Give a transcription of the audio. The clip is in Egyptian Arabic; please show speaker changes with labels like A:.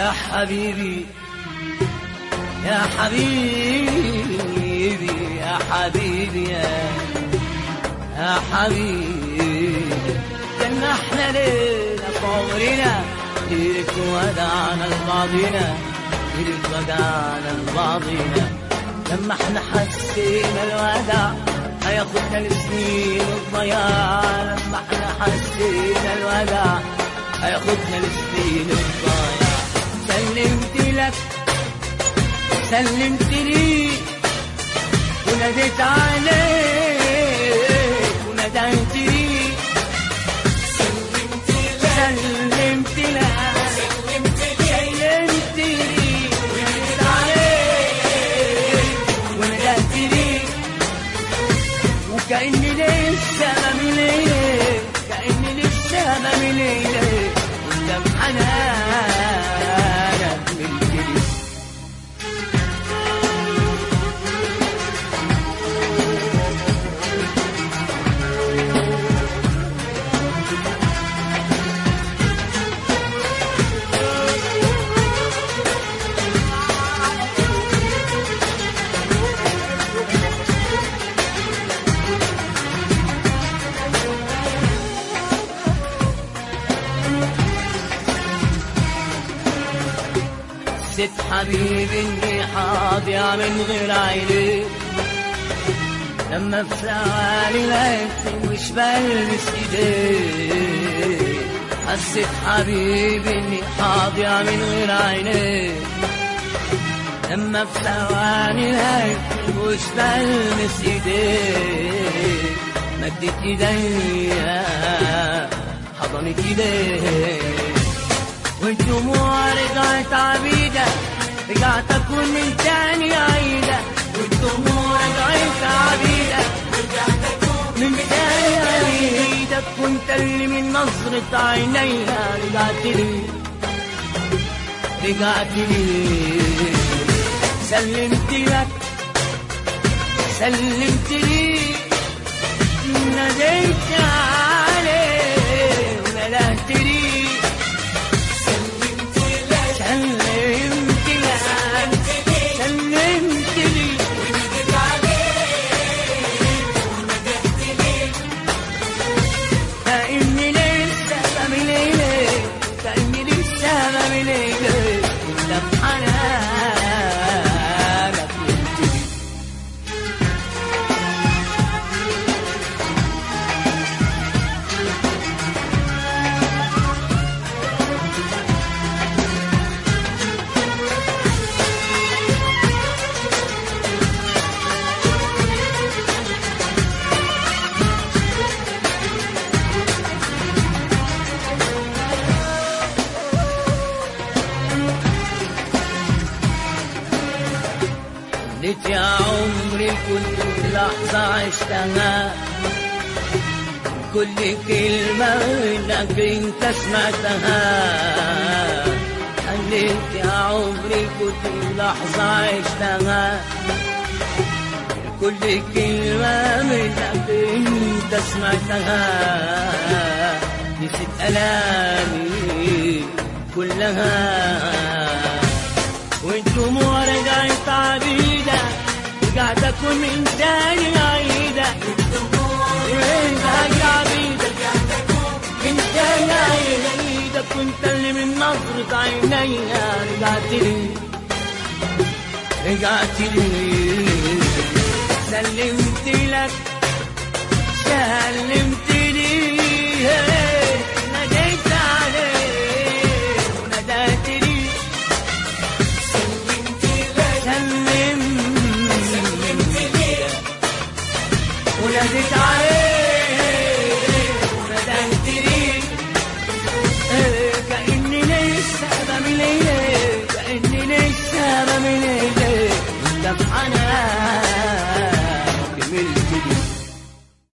A: يا حبيبي يا حبيبي يا حبيبي يا, يا حبيبي كنا احنا ليلة في عمرنا ليلة ودعنا لبعضنا ليلة ودعنا لبعضنا لما احنا حسينا الوداع هياخدنا لسنين الضياع لما احنا حسينا الوداع هياخدنا لسنين الضياع سلمت لك سلمت لي وناديت عليك وناديت لي سلمت لك سلمت لي وناديت عليك وناديت لي وكأني لسه ما مليت كأني لسه ما مليت وانت بحنانك ملكني ست حبيبي اني حاضية من غير عينيك لما في ثواني لقيتني مش بلمس ايديك حسيت حبيبي اني حاضية من غير عينيك لما في ثواني لقيتني مش بلمس ايديك مدت ايديا حضنت ايديك والدموع رجعت عبيدة رجعت أكون من تاني عيدة والدموع رجعت عبيدة من تاني عيدة كنت اللي من نظرة عينيها رجعت لي رجعت لي سلمت لك سلمت لي ناديت عليه وندهت لي سلمت لك سلمت لي كأني لسه بمليلي كأني لسه بمليلي انت بحنانك ينتهي قلت يا عمري كل لحظة عشتها كل كلمة منك انت سمعتها قلت يا عمري كل لحظة عشتها كل كلمة منك انت سمعتها نسيت ألامي كلها والدموع رجعت عبيدة رجعت أكون من تاني عيدة رجعت عبيدة من تاني عيدة كنت اللي من نظرة عينيها رجعت لي رجعت لي سلمت لك سلمت لي ناديت عليك وناديت لي سلمت لي وناديت عليك وناديت لي كأني لسه بملي